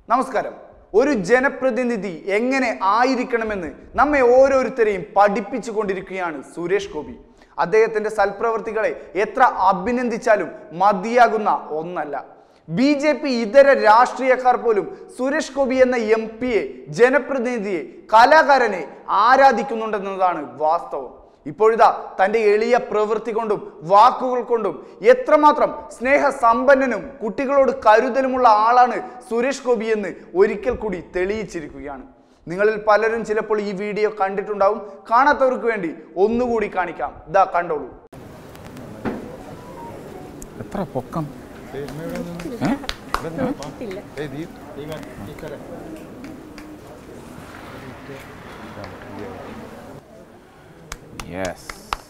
നമസ്കാരം ഒരു ജനപ്രതിനിധി എങ്ങനെ ആയിരിക്കണമെന്ന് നമ്മെ ഓരോരുത്തരെയും പഠിപ്പിച്ചു കൊണ്ടിരിക്കുകയാണ് സുരേഷ് ഗോപി അദ്ദേഹത്തിന്റെ സൽപ്രവർത്തികളെ എത്ര അഭിനന്ദിച്ചാലും മതിയാകുന്ന ഒന്നല്ല ബി ജെ പി ഇതര രാഷ്ട്രീയക്കാർ പോലും സുരേഷ് ഗോപി എന്ന എം പിയെ ജനപ്രതിനിധിയെ കലാകാരനെ ആരാധിക്കുന്നുണ്ടെന്നതാണ് വാസ്തവം ഇപ്പോഴിതാ തന്റെ എളിയ പ്രവൃത്തി കൊണ്ടും വാക്കുകൾ കൊണ്ടും എത്രമാത്രം സ്നേഹസമ്പന്നനും കുട്ടികളോട് കരുതലുമുള്ള ആളാണ് സുരേഷ് ഗോപി എന്ന് ഒരിക്കൽ കൂടി തെളിയിച്ചിരിക്കുകയാണ് നിങ്ങളിൽ പലരും ചിലപ്പോൾ ഈ വീഡിയോ കണ്ടിട്ടുണ്ടാവും കാണാത്തവർക്ക് വേണ്ടി ഒന്നുകൂടി കാണിക്കാം ദാ കണ്ടോളൂ എത്ര പൊക്കം യെസ്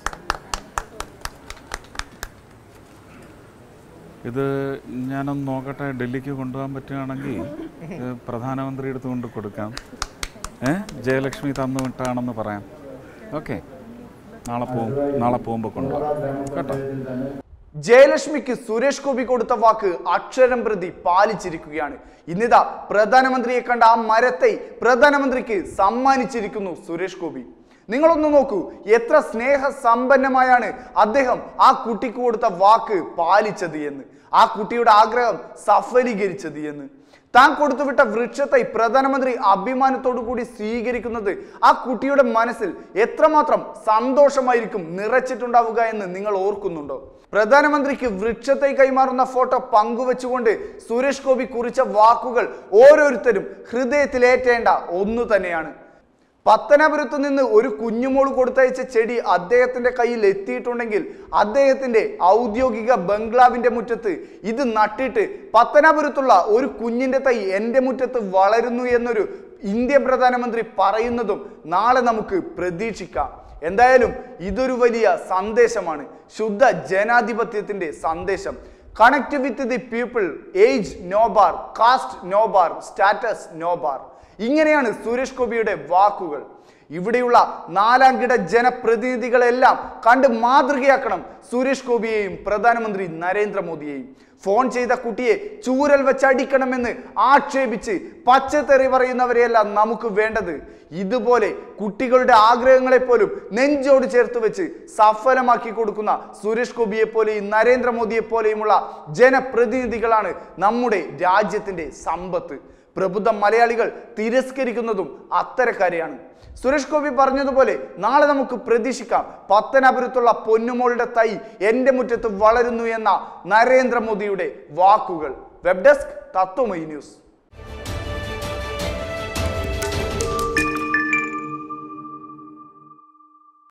ഇത് ഞാനൊന്ന് നോക്കട്ടെ ഡൽഹിക്ക് കൊണ്ടുപോകാൻ പറ്റുകയാണെങ്കിൽ ഇത് പ്രധാനമന്ത്രി എടുത്ത് കൊണ്ട് കൊടുക്കാം ഏ ജയലക്ഷ്മി തന്നു വിട്ടാണെന്ന് പറയാം ഓക്കെ നാളെ പോവും നാളെ പോകുമ്പോൾ കൊണ്ടുപോകാം കേട്ടോ ജയലക്ഷ്മിക്ക് സുരേഷ് ഗോപി കൊടുത്ത വാക്ക് അക്ഷരം പ്രതി പാലിച്ചിരിക്കുകയാണ് ഇന്നിതാ പ്രധാനമന്ത്രിയെ കണ്ട ആ മരത്തെ പ്രധാനമന്ത്രിക്ക് സമ്മാനിച്ചിരിക്കുന്നു സുരേഷ് ഗോപി നിങ്ങളൊന്ന് നോക്കൂ എത്ര സ്നേഹസമ്പന്നമായാണ് അദ്ദേഹം ആ കുട്ടിക്ക് കൊടുത്ത വാക്ക് പാലിച്ചത് എന്ന് ആ കുട്ടിയുടെ ആഗ്രഹം സഫലീകരിച്ചത് എന്ന് താൻ കൊടുത്തുവിട്ട വൃക്ഷത്തെ പ്രധാനമന്ത്രി അഭിമാനത്തോടു കൂടി സ്വീകരിക്കുന്നത് ആ കുട്ടിയുടെ മനസ്സിൽ എത്രമാത്രം സന്തോഷമായിരിക്കും നിറച്ചിട്ടുണ്ടാവുക എന്ന് നിങ്ങൾ ഓർക്കുന്നുണ്ടോ പ്രധാനമന്ത്രിക്ക് വൃക്ഷത്തെ കൈമാറുന്ന ഫോട്ടോ പങ്കുവെച്ചുകൊണ്ട് സുരേഷ് ഗോപി കുറിച്ച വാക്കുകൾ ഓരോരുത്തരും ഹൃദയത്തിലേറ്റേണ്ട ഒന്നു തന്നെയാണ് പത്തനാപുരത്ത് നിന്ന് ഒരു കുഞ്ഞുമോൾ കൊടുത്തയച്ച ചെടി അദ്ദേഹത്തിന്റെ കയ്യിൽ എത്തിയിട്ടുണ്ടെങ്കിൽ അദ്ദേഹത്തിന്റെ ഔദ്യോഗിക ബംഗ്ലാവിന്റെ മുറ്റത്ത് ഇത് നട്ടിട്ട് പത്തനാപുരത്തുള്ള ഒരു കുഞ്ഞിന്റെ തൈ എൻ്റെ മുറ്റത്ത് വളരുന്നു എന്നൊരു ഇന്ത്യൻ പ്രധാനമന്ത്രി പറയുന്നതും നാളെ നമുക്ക് പ്രതീക്ഷിക്കാം എന്തായാലും ഇതൊരു വലിയ സന്ദേശമാണ് ശുദ്ധ ജനാധിപത്യത്തിന്റെ സന്ദേശം connect with the people age no bar caste no bar status no bar ഇങ്ങനെയാണ് സുരേഷ് ഗോപിയുടെ വാക്കുകൾ ഇവിടെയുള്ള നാലാം കിട ജനപ്രതിനിധികളെല്ലാം കണ്ട് മാതൃകയാക്കണം സുരേഷ് ഗോപിയെയും പ്രധാനമന്ത്രി നരേന്ദ്രമോദിയെയും ഫോൺ ചെയ്ത കുട്ടിയെ ചൂരൽ വെച്ചടിക്കണമെന്ന് ആക്ഷേപിച്ച് പച്ചത്തെറി പറയുന്നവരെയല്ല നമുക്ക് വേണ്ടത് ഇതുപോലെ കുട്ടികളുടെ ആഗ്രഹങ്ങളെ പോലും നെഞ്ചോട് ചേർത്ത് വെച്ച് സഫലമാക്കി കൊടുക്കുന്ന സുരേഷ് ഗോപിയെ പോലെയും നരേന്ദ്രമോദിയെ പോലെയുമുള്ള ജനപ്രതിനിധികളാണ് നമ്മുടെ രാജ്യത്തിന്റെ സമ്പത്ത് പ്രബുദ്ധ മലയാളികൾ തിരസ്കരിക്കുന്നതും അത്തരക്കാരെയാണ് സുരേഷ് ഗോപി പറഞ്ഞതുപോലെ നാളെ നമുക്ക് പ്രതീക്ഷിക്കാം പത്തനാപുരത്തുള്ള പൊന്നുമോളുടെ തൈ എൻ്റെ മുറ്റത്ത് വളരുന്നു എന്ന നരേന്ദ്രമോദിയുടെ വാക്കുകൾ വെബ് ഡെസ്ക് തത്വമൈ ന്യൂസ്